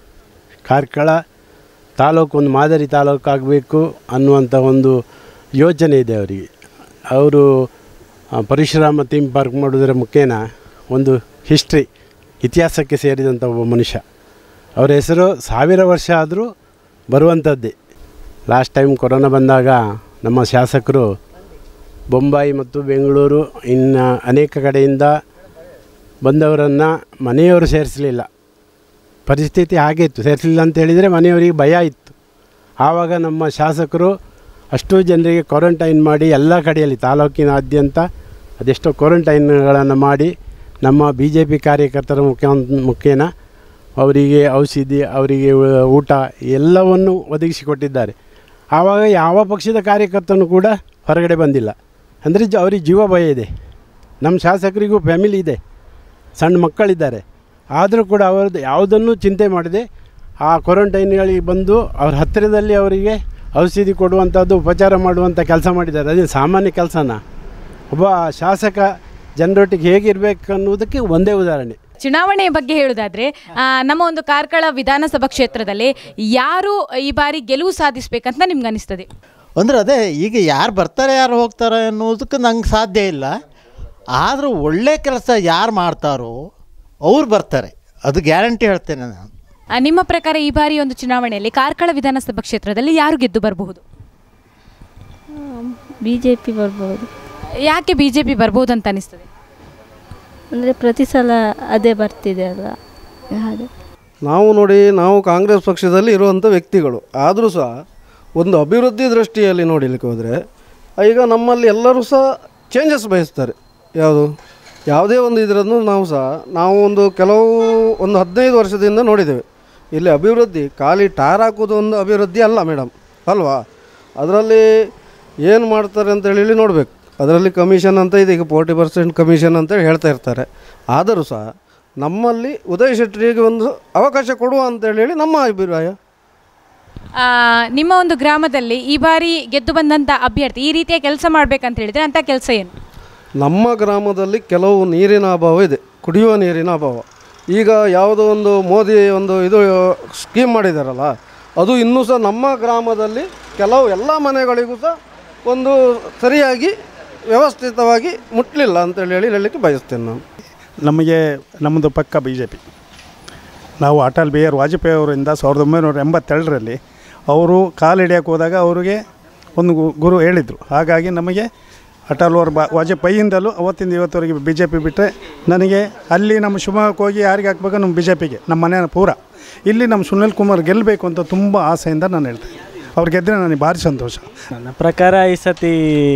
ಕಾರ್ಕಳ ತಾಲೂಕು ಒಂದು ಮಾದರಿ ತಾಲೂಕು ಆಗಬೇಕು ಅನ್ನುವಂಥ ಒಂದು ಯೋಚನೆ ಇದೆ ಅವರಿಗೆ ಅವರು ಆ, ಪರಶುರಾಮ ಥೀಮ್ ಪಾರ್ಕ್ ಮಾಡೋದರ ಮುಖೇನ ಒಂದು ಹಿಸ್ಟ್ರಿ ಇತಿಹಾಸಕ್ಕೆ ಸೇರಿದಂಥ ಒಬ್ಬ ಮನುಷ್ಯ ಅವರ ಹೆಸರು ಸಾವಿರ ವರ್ಷ ಆದರೂ ಬರುವಂಥದ್ದೇ ಲಾಸ್ಟ್ ಟೈಮ್ ಕೊರೋನಾ ಬಂದಾಗ ನಮ್ಮ ಶಾಸಕರು ಬೊಂಬಾಯಿ ಮತ್ತು ಬೆಂಗಳೂರು ಇನ್ನು ಅನೇಕ ಕಡೆಯಿಂದ ಬಂದವರನ್ನು ಮನೆಯವರು ಸೇರಿಸಲಿಲ್ಲ ಪರಿಸ್ಥಿತಿ ಹಾಗೆ ಇತ್ತು ಸೇರಿಸಲಿಲ್ಲ ಅಂತ ಹೇಳಿದರೆ ಮನೆಯವರಿಗೆ ಭಯ ಇತ್ತು ಆವಾಗ ನಮ್ಮ ಶಾಸಕರು ಅಷ್ಟು ಜನರಿಗೆ ಕ್ವಾರಂಟೈನ್ ಮಾಡಿ ಎಲ್ಲ ಕಡೆಯಲ್ಲಿ ತಾಲೂಕಿನಾದ್ಯಂತ ಅದೆಷ್ಟೋ ಕ್ವಾರಂಟೈನ್ಗಳನ್ನು ಮಾಡಿ ನಮ್ಮ ಬಿ ಜೆ ಪಿ ಕಾರ್ಯಕರ್ತರ ಮುಖ್ಯ ಮುಖೇನ ಅವರಿಗೆ ಔಷಧಿ ಅವರಿಗೆ ಊಟ ಎಲ್ಲವನ್ನು ಒದಗಿಸಿಕೊಟ್ಟಿದ್ದಾರೆ ಆವಾಗ ಯಾವ ಪಕ್ಷದ ಕಾರ್ಯಕರ್ತನೂ ಕೂಡ ಹೊರಗಡೆ ಬಂದಿಲ್ಲ ಅಂದರೆ ಜ ಅವ್ರಿಗೆ ಜೀವ ಭಯ ಇದೆ ನಮ್ಮ ಶಾಸಕರಿಗೂ ಫ್ಯಾಮಿಲಿ ಇದೆ ಸಣ್ಣ ಮಕ್ಕಳಿದ್ದಾರೆ ಆದರೂ ಕೂಡ ಅವರದ್ದು ಯಾವುದನ್ನು ಚಿಂತೆ ಮಾಡದೆ ಆ ಕ್ವಾರಂಟೈನ್ಗಳಿಗೆ ಬಂದು ಅವ್ರ ಹತ್ತಿರದಲ್ಲಿ ಅವರಿಗೆ ಔಷಧಿ ಕೊಡುವಂಥದ್ದು ಉಪಚಾರ ಮಾಡುವಂಥ ಕೆಲಸ ಮಾಡಿದ್ದಾರೆ ಅದೇ ಸಾಮಾನ್ಯ ಕೆಲಸನ ಒಬ್ಬ ಶಾಸಕ ಜನರೊಟ್ಟಿಗೆ ಹೇಗಿರಬೇಕು ಅನ್ನೋದಕ್ಕೆ ಒಂದೇ ಉದಾಹರಣೆ ಚುನಾವಣೆಯ ಬಗ್ಗೆ ಹೇಳುವುದಾದ್ರೆ ಆ, ನಮ್ಮ ಒಂದು ಕಾರ್ಕಳ ವಿಧಾನಸಭಾ ಕ್ಷೇತ್ರದಲ್ಲಿ ಯಾರು ಈ ಬಾರಿ ಗೆಲುವು ಸಾಧಿಸಬೇಕಂತ ನಿಮ್ಗೆ ಅನಿಸ್ತದೆ ಅಂದರೆ ಅದೇ ಈಗ ಯಾರು ಬರ್ತಾರೆ ಯಾರು ಹೋಗ್ತಾರೆ ಅನ್ನೋದಕ್ಕೆ ನಂಗೆ ಸಾಧ್ಯ ಇಲ್ಲ ಆದರೂ ಒಳ್ಳೆ ಕೆಲಸ ಯಾರು ಮಾಡ್ತಾರೋ ಅವ್ರು ಬರ್ತಾರೆ ಅದು ಗ್ಯಾರಂಟಿ ಹೇಳ್ತೇನೆ ನಾನು ಆ, ನಿಮ್ಮ ಪ್ರಕಾರ ಈ ಬಾರಿ ಒಂದು ಚುನಾವಣೆಯಲ್ಲಿ ಕಾರ್ಕಳ ವಿಧಾನಸಭಾ ಕ್ಷೇತ್ರದಲ್ಲಿ ಯಾರು ಗೆದ್ದು ಬರಬಹುದು ಬಿ ಜೆ ಪಿ ಬರ್ಬೋದು ಯಾಕೆ ಬಿಜೆಪಿ ಬರ್ಬೋದು ಅಂತ ಅನಿಸ್ತದೆ ಅಂದರೆ ಪ್ರತಿ ಸಲ ಅದೇ ಬರ್ತಿದೆ ಅಲ್ಲ ಹಾಗೆ ನಾವು ನೋಡಿ ನಾವು ಕಾಂಗ್ರೆಸ್ ಪಕ್ಷದಲ್ಲಿ ಇರುವಂಥ ವ್ಯಕ್ತಿಗಳು ಆದರೂ ಸಹ ಒಂದು ಅಭಿವೃದ್ಧಿ ದೃಷ್ಟಿಯಲ್ಲಿ ನೋಡಲಿಕ್ಕೆ ಹೋದರೆ ಈಗ ನಮ್ಮಲ್ಲಿ ಎಲ್ಲರೂ ಸಹ ಚೇಂಜಸ್ ಬಯಸ್ತಾರೆ ಯಾವುದು ಯಾವುದೇ ಒಂದು ಇದರನ್ನು ನಾವು ಸಹ ನಾವು ಒಂದು ಕೆಲವು ಒಂದು ಹದಿನೈದು ವರ್ಷದಿಂದ ನೋಡಿದ್ದೇವೆ ಇಲ್ಲಿ ಅಭಿವೃದ್ಧಿ ಖಾಲಿ ಟಾರ್ ಹಾಕೋದು ಒಂದು ಅಭಿವೃದ್ಧಿ ಅಲ್ಲ ಮೇಡಮ್ ಅಲ್ವಾ ಅದರಲ್ಲಿ ಏನು ಮಾಡ್ತಾರೆ ಅಂತ ಹೇಳಿ ನೋಡಬೇಕು ಅದರಲ್ಲಿ ಕಮಿಷನ್ ಅಂತ ಇದೆ ಈಗ ಫೋರ್ಟಿ ಪರ್ಸೆಂಟ್ ಕಮಿಷನ್ ಅಂತ ಹೇಳ್ತಾ ಇರ್ತಾರೆ ಆದರೂ ಸಹ ನಮ್ಮಲ್ಲಿ ಉದಯ್ ಶೆಟ್ಟರಿಗೆ ಒಂದು ಅವಕಾಶ ಕೊಡುವ ಅಂತ ಹೇಳಿ ನಮ್ಮ ಅಭಿಪ್ರಾಯ ಆ, ನಿಮ್ಮ ಒಂದು ಗ್ರಾಮದಲ್ಲಿ ಈ ಬಾರಿ ಗೆದ್ದು ಬಂದಂಥ ಅಭ್ಯರ್ಥಿ ಈ ರೀತಿಯ ಕೆಲಸ ಮಾಡ್ಬೇಕಂತ ಹೇಳಿದ್ರೆ ಅಂತ ಕೆಲಸ ಏನು ನಮ್ಮ ಗ್ರಾಮದಲ್ಲಿ ಕೆಲವು ನೀರಿನ ಅಭಾವ ಇದೆ ಕುಡಿಯುವ ನೀರಿನ ಅಭಾವ ಈಗ ಯಾವುದೋ ಒಂದು ಮೋದಿ ಒಂದು ಇದು ಸ್ಕೀಮ್ ಮಾಡಿದಾರಲ್ಲ ಅದು ಇನ್ನೂ ಸಹ ನಮ್ಮ ಗ್ರಾಮದಲ್ಲಿ ಕೆಲವು ಎಲ್ಲ ಮನೆಗಳಿಗೂ ಸಹ ಒಂದು ಸರಿಯಾಗಿ ವ್ಯವಸ್ಥಿತವಾಗಿ ಮುಟ್ಟಲಿಲ್ಲ ಅಂತೇಳಿ ಹೇಳಿ ಹೇಳಲಿಕ್ಕೆ ಬಯಸ್ತೇನೆ ನಾನು ನಮಗೆ ನಮ್ಮದು ಪಕ್ಕ ಬಿ ಜೆ ಪಿ ನಾವು ಅಟಲ್ ಬಿಹಾರ್ ವಾಜಪೇಯಿ ಅವರಿಂದ ಸಾವಿರದ ಒಂಬೈನೂರ ಎಂಬತ್ತೆರಡರಲ್ಲಿ ಅವರು ಕಾಲಿಡಿಯಕ್ಕೆ ಹೋದಾಗ ಅವರಿಗೆ ಒಂದು ಗು- ಗುರು ಹೇಳಿದರು ಹಾಗಾಗಿ ನಮಗೆ ಅಟಲ್ ಅವ್ರ ಬಾ ವಾಜಪೇಯಿಯಿಂದಲೂ ಅವತ್ತಿಂದ ಇವತ್ತವರೆಗೆ ಬಿ ಜೆ ಪಿ ಬಿಟ್ಟರೆ ನನಗೆ ಅಲ್ಲಿ ನಮ್ಮ ಶಿವಮೊಗ್ಗಕ್ಕೆ ಹೋಗಿ ಯಾರಿಗೆ ಹಾಕ್ಬೇಕು ನಮ್ಮ ಬಿ ಜೆ ಪಿಗೆ ನಮ್ಮ ಮನೆಯ ಪೂರ ಇಲ್ಲಿ ನಮ್ಮ ಸುನಿಲ್ ಕುಮಾರ್ ಗೆಲ್ಲಬೇಕು ಅಂತ ತುಂಬ ಆಸೆಯಿಂದ ನಾನು ಹೇಳ್ತೇನೆ ಅವ್ರು ಗೆದ್ದರೆ ನನಗೆ ಭಾರಿ ಸಂತೋಷ ನನ್ನ ಪ್ರಕಾರ ಈ ಸತಿ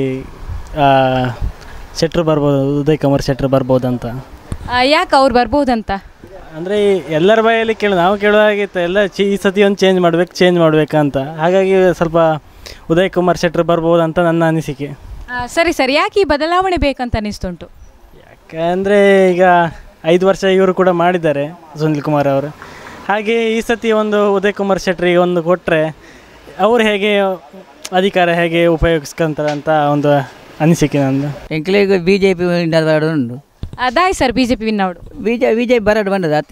ಆ, ಶೆಟ್ರು ಬರ್ಬೋದು ಉದಯ್ ಕುಮಾರ್ ಶೆಟ್ರು ಬರ್ಬೋದು ಅಂತ ಯಾಕೆ ಅವ್ರು ಬರ್ಬೋದಂತ ಅಂದರೆ ಎಲ್ಲರ ಬಾಯಲ್ಲಿ ಕೇಳು ನಾವು ಕೇಳೋ ಹಾಗಿತ್ತು ಎಲ್ಲ ಚಿ ಈ ಸತಿ ಒಂದು ಚೇಂಜ್ ಮಾಡ್ಬೇಕು ಚೇಂಜ್ ಮಾಡ್ಬೇಕಂತ ಹಾಗಾಗಿ ಸ್ವಲ್ಪ ಉದಯ್ ಕುಮಾರ್ ಶೆಟ್ರು ಬರ್ಬೋದು ಅಂತ ನನ್ನ ಅನಿಸಿಕೆ ಆ, ಸರಿ ಸರಿ ಯಾಕೆ ಈ ಬದಲಾವಣೆ ಬೇಕಂತ ಅನಿಸ್ತುಂಟು ಯಾಕಂದರೆ ಈಗ ಐದು ವರ್ಷ ಇವರು ಕೂಡ ಮಾಡಿದ್ದಾರೆ ಸುನಿಲ್ ಕುಮಾರ್ ಅವರು ಹಾಗೆ ಈ ಸತಿ ಒಂದು ಉದಯ್ ಕುಮಾರ್ ಶೆಟ್ರಿಗೆ ಒಂದು ಕೊಟ್ಟರೆ ಅವರು ಹೇಗೆ ಅಧಿಕಾರ ಹೇಗೆ ಉಪಯೋಗಿಸ್ಕೊಂತಾರೆ ಅಂತ ಒಂದು ಅನಿಸಿಕೆ ನಂದು ಎಂಕ್ಲೆಗ್ ಬಿ ಜೆ ಪಿ ಉಂಡು ಅದಾಯ್ sir B J P win ಅವಡು B J B J P ಬರಡು ಬಂದದ ಅತಿ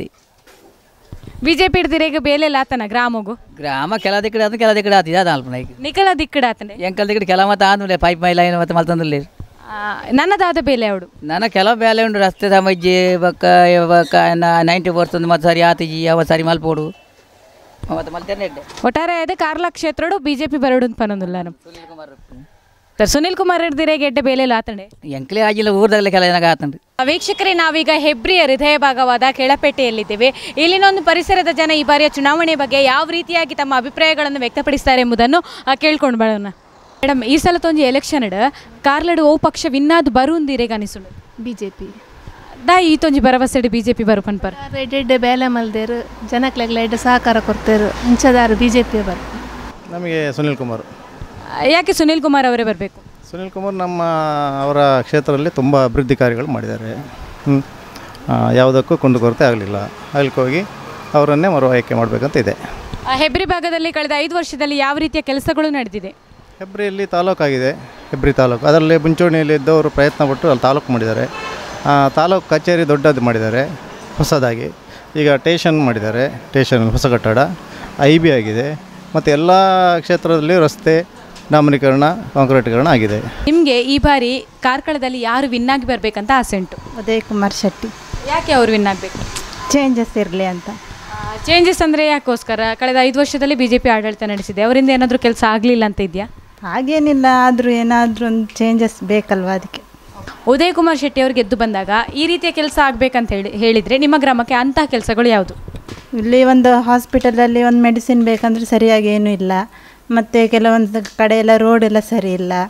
ಬಿ ಜೆ ಪಿ ಹಿಡ್ದಿರ ಈಗ ಬೇಲೆ ಆತನ ಗ್ರಾಮಗು ಗ್ರಾಮ ಕೆಲ ದಿಕ್ಕಡೆ ಅದು ಕೆಲ ದಿಕ್ಕಡೆ ಆತಿದೆ ಅದು ಅಲ್ಪ ಈಗ ನಿಖಲ ದಿಕ್ಕಡ ಆತನೆ ಎಂಕಲ್ ದಿಕ್ಕಡೆ ಕೆಲ ಮತ್ತೆ ಆದ್ಮೇಲೆ ಪೈಪ್ ಮೈ ಲೈನ್ ಮತ್ತೆ ಮಲ್ತಂದಲ್ಲಿ ನನ್ನದಾದ ಬೇಲೆ ಅವಡು ನನ್ನ ಕೆಲವು ಬೇಲೆ ಉಂಡು ರಸ್ತೆ ಸಮಜ್ಜಿ ಬಕ್ಕ ಬಕ್ಕ ನೈಂಟಿ ಪರ್ಸೆಂಟ್ ಮತ್ತೆ ಸರಿ ಆತಿಜಿ ಅವ ಸರಿ ಮಲ್ಪೋಡು ಮತ್ತೆ ಮಲ್ತೇನೆ ಒಟ್ಟಾರೆ ಅದೇ ಕಾರ್ಲ ಕ್ಷೇತ್ರಡು ಬಿ ಜೆ ಪಿ ಬರಡು ಅಂತ ಪನ್ನೊಂದಿಲ್ಲ ನಮ್ಮ ಸರ್ ಸುನಿಲ್ ಕುಮಾರ್ ಹಿಡ್ದಿರ ಗೆಡ್ಡೆ ಬೇಲೆ ಆತಂಡೆ ಎಂಕ್ಲೆ ಆಗಿಲ್ಲ ಊರ್ದಾಗಲೇ ಕೆಲ ಏನಾಗ ಆತಂಡು ವೀಕ್ಷಕರೇ ನಾವೀಗ ಹೆಬ್ರಿಯ ಹೃದಯ ಭಾಗವಾದ ಕೆಳಪೇಟೆಯಲ್ಲಿದ್ದೇವೆ ಇಲ್ಲಿನ ಒಂದು ಪರಿಸರದ ಜನ ಈ ಬಾರಿಯ ಚುನಾವಣೆ ಬಗ್ಗೆ ಯಾವ ರೀತಿಯಾಗಿ ತಮ್ಮ ಅಭಿಪ್ರಾಯಗಳನ್ನು ವ್ಯಕ್ತಪಡಿಸ್ತಾರೆ ಎಂಬುದನ್ನು ಆ, ಕೇಳ್ಕೊಂಡು ಬರೋಣ ಮೇಡಮ್ ಈ ಸಲ ತೊಂಜಿ ಎಲೆಕ್ಷನ್ ಕಾರ್ಲಡು ಓ ಪಕ್ಷ ವಿನ್ನಾದ್ ಬರುಂದಿರೇಗ ಅನಿಸುಂಡು ಬಿ ಜೆ ಪಿ ದಾ ಈ ತೊಂಜಿ ಭರವಸೆಡು ಬಿ ಜೆ ಪಿ ಬರು ಪನ್ಪರ್ ಎಡ್ಡೆ ಬೇಲೆ ಮಲ್ದೇರು ಜನಕ್ಲೆಗ್ಲ ಎಡ್ಡೆ ಸಹಕಾರ ಕೊಡ್ತೇರು ಇಂಚದಾರು ಬಿ ಜೆ ಪಿ ಬರ್ ನಮಗೆ ಸುನಿಲ್ ಕುಮಾರ್ ಯಾಕೆ ಸುನಿಲ್ ಕುಮಾರ್ ಅವರೇ ಬರಬೇಕು ಸುನಿಲ್ ಕುಮಾರ್ ನಮ್ಮ ಅವರ ಕ್ಷೇತ್ರದಲ್ಲಿ ತುಂಬ ಅಭಿವೃದ್ಧಿ ಕಾರ್ಯಗಳು ಮಾಡಿದ್ದಾರೆ ಹ್ಮ್. ಆ, ಯಾವುದಕ್ಕೂ ಕುಂದುಕೊರತೆ ಆಗಲಿಲ್ಲ ಅದಕ್ಕೆ ಹೋಗಿ ಅವರನ್ನೇ ಮರು ಆಯ್ಕೆ ಮಾಡಬೇಕಂತ ಇದೆ ಹೆಬ್ರಿ ಭಾಗದಲ್ಲಿ ಕಳೆದ ಐದು ವರ್ಷದಲ್ಲಿ ಯಾವ ರೀತಿಯ ಕೆಲಸಗಳು ನಡೆದಿದೆ ಹೆಬ್ರಿಯಲ್ಲಿ ತಾಲೂಕಾಗಿದೆ ಹೆಬ್ರಿ ತಾಲೂಕು ಅದರಲ್ಲಿ ಮುಂಚೂಣಿಯಲ್ಲಿ ಇದ್ದವರು ಪ್ರಯತ್ನ ಪಟ್ಟು ಅಲ್ಲಿ ತಾಲೂಕು ಮಾಡಿದ್ದಾರೆ ಆ, ತಾಲೂಕು ಕಚೇರಿ ದೊಡ್ಡದು ಮಾಡಿದ್ದಾರೆ ಹೊಸದಾಗಿ ಈಗ ಟೇಷನ್ ಮಾಡಿದ್ದಾರೆ ಟೇಷನ್ ಹೊಸ ಕಟ್ಟಡ ಐ ಬಿ ಆಗಿದೆ ಮತ್ತು ಎಲ್ಲ ಕ್ಷೇತ್ರದಲ್ಲಿ ರಸ್ತೆ ಡಾಮರೀಕರಣ ಕಾಂಕ್ರೀಟೀಕರಣ ಆಗಿದೆ ನಿಮಗೆ ಈ ಬಾರಿ ಕಾರ್ಕಳದಲ್ಲಿ ಯಾರು ವಿನ್ ಆಗಿ ಬರಬೇಕಂತ ಆಸೆ ಉಂಟು ಉದಯ್ ಕುಮಾರ್ ಶೆಟ್ಟಿ ಯಾಕೆ ಅವರು ವಿನ್ ಆಗಬೇಕು ಚೇಂಜಸ್ ಇರಲಿ ಅಂತ ಚೇಂಜಸ್ ಅಂದರೆ ಯಾಕೋಸ್ಕರ ಕಳೆದ ಐದು ವರ್ಷದಲ್ಲಿ ಬಿ ಜೆ ಪಿ ಆಡಳಿತ ನಡೆಸಿದೆ ಅವರಿಂದ ಏನಾದರೂ ಕೆಲಸ ಆಗಲಿಲ್ಲ ಅಂತ ಇದೆಯಾ ಹಾಗೇನಿಲ್ಲ ಆದರೂ ಏನಾದರೂ ಒಂದು ಚೇಂಜಸ್ ಬೇಕಲ್ವಾ ಅದಕ್ಕೆ ಉದಯ್ ಕುಮಾರ್ ಶೆಟ್ಟಿ ಅವರು ಗೆದ್ದು ಬಂದಾಗ ಈ ರೀತಿಯ ಕೆಲಸ ಆಗಬೇಕಂತ ಹೇಳಿ ಹೇಳಿದರೆ ನಿಮ್ಮ ಗ್ರಾಮಕ್ಕೆ ಅಂತಹ ಕೆಲಸಗಳು ಯಾವುದು ಇಲ್ಲಿ ಒಂದು ಹಾಸ್ಪಿಟಲಲ್ಲಿ ಒಂದು ಮೆಡಿಸಿನ್ ಬೇಕಂದ್ರೆ ಸರಿಯಾಗಿ ಏನೂ ಇಲ್ಲ ಮತ್ತು ಕೆಲವೊಂದು ಕಡೆ ಎಲ್ಲ ರೋಡ್ ಎಲ್ಲ ಸರಿ ಇಲ್ಲ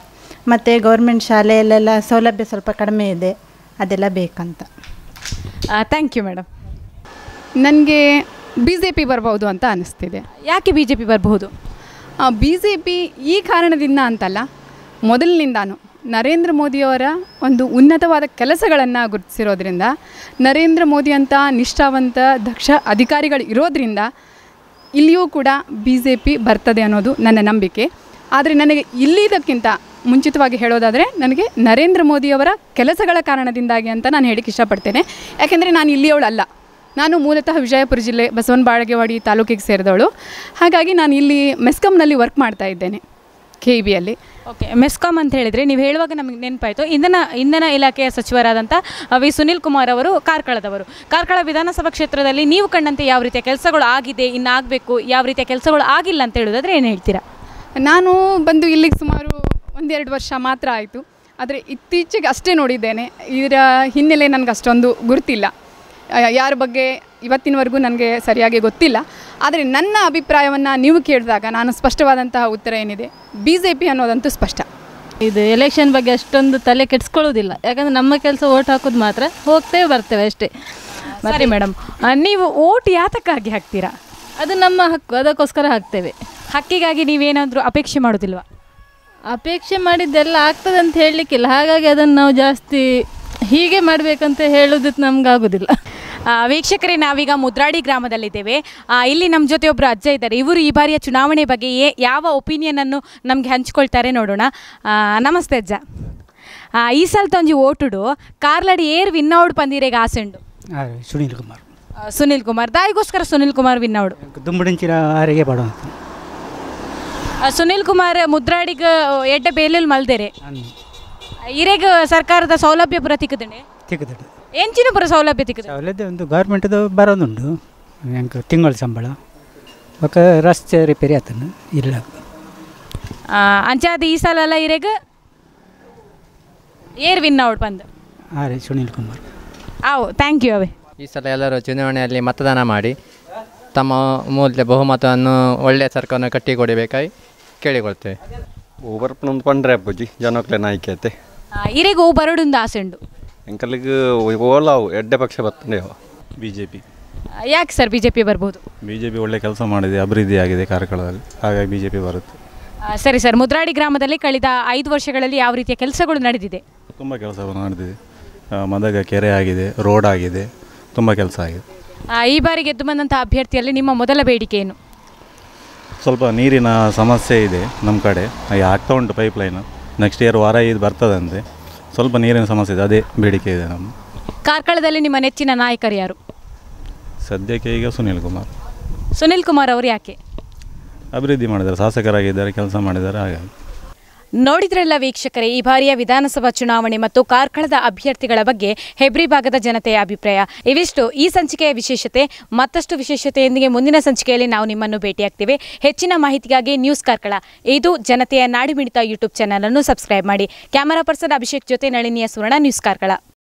ಮತ್ತು ಗೌರ್ಮೆಂಟ್ ಶಾಲೆಯಲ್ಲೆಲ್ಲ ಸೌಲಭ್ಯ ಸ್ವಲ್ಪ ಕಡಿಮೆ ಇದೆ ಅದೆಲ್ಲ ಬೇಕಂತ ಥ್ಯಾಂಕ್ ಯು ಮೇಡಮ್ ನನಗೆ ಬಿ ಜೆ ಪಿ ಬರ್ಬೋದು ಅಂತ ಅನಿಸ್ತಿದೆ ಯಾಕೆ ಬಿ ಜೆ ಪಿ ಬರಬಹುದು ಬಿ ಜೆ ಪಿ ಈ ಕಾರಣದಿಂದ ಅಂತಲ್ಲ ಮೊದಲಿನಿಂದಾನು ನರೇಂದ್ರ ಮೋದಿಯವರ ಒಂದು ಉನ್ನತವಾದ ಕೆಲಸಗಳನ್ನು ಗುರುತಿಸಿರೋದ್ರಿಂದ ನರೇಂದ್ರ ಮೋದಿ ಅಂತ ನಿಷ್ಠಾವಂತ ದಕ್ಷ ಅಧಿಕಾರಿಗಳು ಇರೋದ್ರಿಂದ ಇಲ್ಲಿಯೂ ಕೂಡ ಬಿ ಜೆ ಪಿ ಬರ್ತದೆ ಅನ್ನೋದು ನನ್ನ ನಂಬಿಕೆ ಆದರೆ ನನಗೆ ಇಲ್ಲಿದ್ದಕ್ಕಿಂತ ಮುಂಚಿತವಾಗಿ ಹೇಳೋದಾದರೆ ನನಗೆ ನರೇಂದ್ರ ಮೋದಿಯವರ ಕೆಲಸಗಳ ಕಾರಣದಿಂದಾಗಿ ಅಂತ ನಾನು ಹೇಳಿಕ್ಕೆ ಇಷ್ಟಪಡ್ತೇನೆ ಯಾಕೆಂದರೆ ನಾನು ಇಲ್ಲಿಯವಳಲ್ಲ ನಾನು ಮೂಲತಃ ವಿಜಯಪುರ ಜಿಲ್ಲೆ ಬಸವನ ಬಾಳಗೆವಾಡಿ ತಾಲೂಕಿಗೆ ಸೇರಿದವಳು ಹಾಗಾಗಿ ನಾನು ಇಲ್ಲಿ ಮೆಸ್ಕಾಮ್ನಲ್ಲಿ ವರ್ಕ್ ಮಾಡ್ತಾ ಇದ್ದೇನೆ ಕೆ ಇ ಬಿಯಲ್ಲಿ ಓಕೆ ಮೆಸ್ಕಾಮ್ ಅಂತ ಹೇಳಿದರೆ ನೀವು ಹೇಳುವಾಗ ನಮಗೆ ನೆನಪಾಯಿತು ಇಂಧನ ಇಂಧನ ಇಲಾಖೆಯ ಸಚಿವರಾದಂಥ ವಿ ಸುನಿಲ್ ಕುಮಾರ್ ಅವರು ಕಾರ್ಕಳದವರು ಕಾರ್ಕಳ ವಿಧಾನಸಭಾ ಕ್ಷೇತ್ರದಲ್ಲಿ ನೀವು ಕಂಡಂತೆ ಯಾವ ರೀತಿಯ ಕೆಲಸಗಳು ಆಗಿದೆ ಇನ್ನು ಆಗಬೇಕು ಯಾವ ರೀತಿಯ ಕೆಲಸಗಳು ಆಗಿಲ್ಲ ಅಂತ ಹೇಳೋದಾದ್ರೆ ಏನು ಹೇಳ್ತೀರಾ ನಾನು ಬಂದು ಇಲ್ಲಿಗೆ ಸುಮಾರು ಒಂದೆರಡು ವರ್ಷ ಮಾತ್ರ ಆಯಿತು ಆದರೆ ಇತ್ತೀಚೆಗೆ ಅಷ್ಟೇ ನೋಡಿದ್ದೇನೆ ಇದರ ಹಿನ್ನೆಲೆ ನನಗೆ ಅಷ್ಟೊಂದು ಗುರುತಿಲ್ಲ ಆ, ಯಾರ ಬಗ್ಗೆ ಇವತ್ತಿನವರೆಗೂ ನನಗೆ ಸರಿಯಾಗಿ ಗೊತ್ತಿಲ್ಲ ಆದರೆ ನನ್ನ ಅಭಿಪ್ರಾಯವನ್ನು ನೀವು ಕೇಳಿದಾಗ ನಾನು ಸ್ಪಷ್ಟವಾದಂತಹ ಉತ್ತರ ಏನಿದೆ ಬಿ ಜೆ ಪಿ ಅನ್ನೋದಂತೂ ಸ್ಪಷ್ಟ ಇದು ಎಲೆಕ್ಷನ್ ಬಗ್ಗೆ ಅಷ್ಟೊಂದು ತಲೆ ಕೆಡಿಸ್ಕೊಳ್ಳೋದಿಲ್ಲ ಯಾಕಂದ್ರೆ ನಮ್ಮ ಕೆಲಸ ಓಟ್ ಹಾಕೋದು ಮಾತ್ರ ಹೋಗ್ತೇವೆ ಬರ್ತೇವೆ ಅಷ್ಟೇ ಸರಿ ಮೇಡಮ್ ನೀವು ಓಟ್ ಯಾತಕ್ಕಾಗಿ ಹಾಕ್ತೀರಾ ಅದು ನಮ್ಮ ಹಕ್ಕು ಅದಕ್ಕೋಸ್ಕರ ಹಾಕ್ತೇವೆ ಹಕ್ಕಿಗಾಗಿ ನೀವೇನಾದರೂ ಅಪೇಕ್ಷೆ ಮಾಡೋದಿಲ್ವಾ ಅಪೇಕ್ಷೆ ಮಾಡಿದ್ದೆಲ್ಲ ಆಗ್ತದೆ ಅಂತ ಹೇಳಲಿಕ್ಕಿಲ್ಲ ಹಾಗಾಗಿ ಅದನ್ನು ನಾವು ಜಾಸ್ತಿ ಹೀಗೆ ಮಾಡಬೇಕಂತ ಹೇಳೋದಕ್ಕೆ ನಮ್ಗೆ ಆಗೋದಿಲ್ಲ ಆ, ವೀಕ್ಷಕರೇ ನಾವೀಗ ಮುದ್ರಾಡಿ ಗ್ರಾಮದಲ್ಲಿದ್ದೇವೆ ಆ, ಇಲ್ಲಿ ನಮ್ಮ ಜೊತೆ ಒಬ್ಬರು ಅಜ್ಜ ಇದ್ದಾರೆ ಇವರು ಈ ಬಾರಿಯ ಚುನಾವಣೆ ಬಗ್ಗೆ ಏ ಯಾವ ಒಪಿನಿಯನನ್ನು ನಮಗೆ ಹಂಚ್ಕೊಳ್ತಾರೆ ನೋಡೋಣ ಆ, ನಮಸ್ತೆ ಅಜ್ಜ ಆ, ಈ ಸಲ ತೊಂಜಿ ಓಟುಡು ಕಾರ್ಲಡಿ ಏರ್ ವಿನ್ನೌಡ್ ಪಂದಿರೆಗೆ ಆಸೆಂಡು ಸುನೀಲ್ ಕುಮಾರ್ ಆ, ಸುನಿಲ್ ಕುಮಾರ್ ದಾಯಿಗೋಸ್ಕರ ಸುನಿಲ್ ಕುಮಾರ್ ವಿನ್ನೌಡ್ ದುಂಬುಡಿಂಚಿನ ಆರಿಗೆ ಪಡುವ ಆ, ಸುನಿಲ್ ಕುಮಾರ್ ಮುದ್ರಾಡಿಗ ಎಡ್ಡೆ ಬೇಲೆಲ್ ಮಲ್ದೇರೆ ಇರೆಗ ಸರ್ಕಾರದ ಸೌಲಭ್ಯ ಪುರ ತಿಕ್ಕದಂಡೆ ತಿಕ್ಕದಡು ಎಂಚಿನ ಪುರ ಸೌಲಭ್ಯ ತಿಕ್ಕದ ಅವಲದ್ದು ಒಂದು ಗೌರ್ಮೆಂಟ್ದು ಬರೋದುಂಡು ಹೆಂಗೆ ತಿಂಗಳ ಸಂಬಳ ಒಕ್ಕ ರಸ್ತೆ ರಿಪೇರಿ ಆತನು ಇಲ್ಲ ಅಂಚಾದ ಈ ಸಲ ಎಲ್ಲ ಇರೆಗ ಏರ್ ವಿನ್ನೌಡ್ ಬಂದು ಆರೆ ಸುನೀಲ್ ಕುಮಾರ್ ಆವು ಥ್ಯಾಂಕ್ ಯು ಅವೇ ಈ ಸಲ ಎಲ್ಲರೂ ಚುನಾವಣೆಯಲ್ಲಿ ಮತದಾನ ಮಾಡಿ ತಮ್ಮ ಮೂಲ್ಯ ಬಹುಮತವನ್ನು ಒಳ್ಳೆಯ ಸರ್ಕಾರವನ್ನು ಕಟ್ಟಿಕೊಡಬೇಕಾಗಿ ಕೇಳಿಕೊಳ್ತೇವೆ ಓಬರ್ಪನೊಂದು ಪಂಡ್ರೆ ಅಪ್ಪುಜಿ ಜನಕ್ಲೆ ನಾಯ್ಕೆ ಐತೆ ಇರೆಗ ಓ ಬರಡುಂದು ಆಸೆಂಡು ಎಂಕಲ್ಗೆ ಓಲಾವು ಎಡ್ಡೆ ಪಕ್ಷ ಬರ್ತಂಡೆ ಬಿ ಜೆ ಪಿ ಯಾಕೆ ಸರ್ ಬಿ ಜೆ ಪಿ ಬರ್ಬೋದು ಬಿ ಜೆ ಪಿ ಒಳ್ಳೆ ಕೆಲಸ ಮಾಡಿದೆ ಅಭಿವೃದ್ಧಿ ಆಗಿದೆ ಕಾರ್ಕಳದಲ್ಲಿ ಹಾಗಾಗಿ ಬಿ ಜೆ ಪಿ ಬರುತ್ತೆ ಆ, ಸರಿ ಸರ್ ಮುದ್ರಾಡಿ ಗ್ರಾಮದಲ್ಲಿ ಕಳೆದ ಐದು ವರ್ಷಗಳಲ್ಲಿ ಯಾವ ರೀತಿಯ ಕೆಲಸಗಳು ನಡೆದಿದೆ ತುಂಬ ಕೆಲಸವನ್ನು ನಡೆದಿದೆ ಆ, ಮದಗ ಕೆರೆ ಆಗಿದೆ ರೋಡ್ ಆಗಿದೆ ತುಂಬ ಕೆಲಸ ಆಗಿದೆ ಆ, ಈ ಬಾರಿ ಗೆದ್ದು ಬಂದಂಥ ಅಭ್ಯರ್ಥಿಯಲ್ಲಿ ನಿಮ್ಮ ಮೊದಲ ಬೇಡಿಕೆ ಏನು ಸ್ವಲ್ಪ ನೀರಿನ ಸಮಸ್ಯೆ ಇದೆ ನಮ್ಮ ಕಡೆ ಹಾಗೆ ಆಗ್ತಾ ಉಂಟು ಪೈಪ್ ಲೈನ್ ನೆಕ್ಸ್ಟ್ ಇಯರ್ ವಾರ ಇದು ಬರ್ತದಂತೆ ಸ್ವಲ್ಪ ನೀರಿನ ಸಮಸ್ಯೆ ಇದೆ ಅದೇ ಬೇಡಿಕೆ ಇದೆ ನಮ್ಮ ಕಾರ್ಕಳದಲ್ಲಿ ನಿಮ್ಮ ನೆಚ್ಚಿನ ನಾಯಕರು ಯಾರು ಸದ್ಯಕ್ಕೆ ಈಗ ಸುನೀಲ್ ಕುಮಾರ್ ಸುನಿಲ್ ಕುಮಾರ್ ಅವರು ಯಾಕೆ ಅಭಿವೃದ್ಧಿ ಮಾಡಿದ್ದಾರೆ ಶಾಸಕರಾಗಿದ್ದಾರೆ ಕೆಲಸ ಮಾಡಿದ್ದಾರೆ ಹಾಗಾಗಿ ನೋಡಿದ್ರಲ್ಲ ವೀಕ್ಷಕರೇ ಈ ಬಾರಿಯ ವಿಧಾನಸಭಾ ಚುನಾವಣೆ ಮತ್ತು ಕಾರ್ಕಳದ ಅಭ್ಯರ್ಥಿಗಳ ಬಗ್ಗೆ ಹೆಬ್ರಿ ಭಾಗದ ಜನತೆಯ ಅಭಿಪ್ರಾಯ ಇವಿಷ್ಟು ಈ ಸಂಚಿಕೆಯ ವಿಶೇಷತೆ ಮತ್ತಷ್ಟು ವಿಶೇಷತೆಯೊಂದಿಗೆ ಮುಂದಿನ ಸಂಚಿಕೆಯಲ್ಲಿ ನಾವು ನಿಮ್ಮನ್ನು ಭೇಟಿಯಾಗ್ತೇವೆ ಹೆಚ್ಚಿನ ಮಾಹಿತಿಗಾಗಿ ನ್ಯೂಸ್ ಕಾರ್ಕಳ ಇದು ಜನತೆಯ ನಾಡಿಮಿಡಿತ ಯೂಟ್ಯೂಬ್ ಚಾನಲ್ ಅನ್ನು ಸಬ್ಸ್ಕ್ರೈಬ್ ಮಾಡಿ ಕ್ಯಾಮರಾ ಪರ್ಸನ್ ಅಭಿಷೇಕ್ ಜೊತೆ ನಳಿನಿಯ ಸುವರ್ಣ ನ್ಯೂಸ್ ಕಾರ್ಕಳ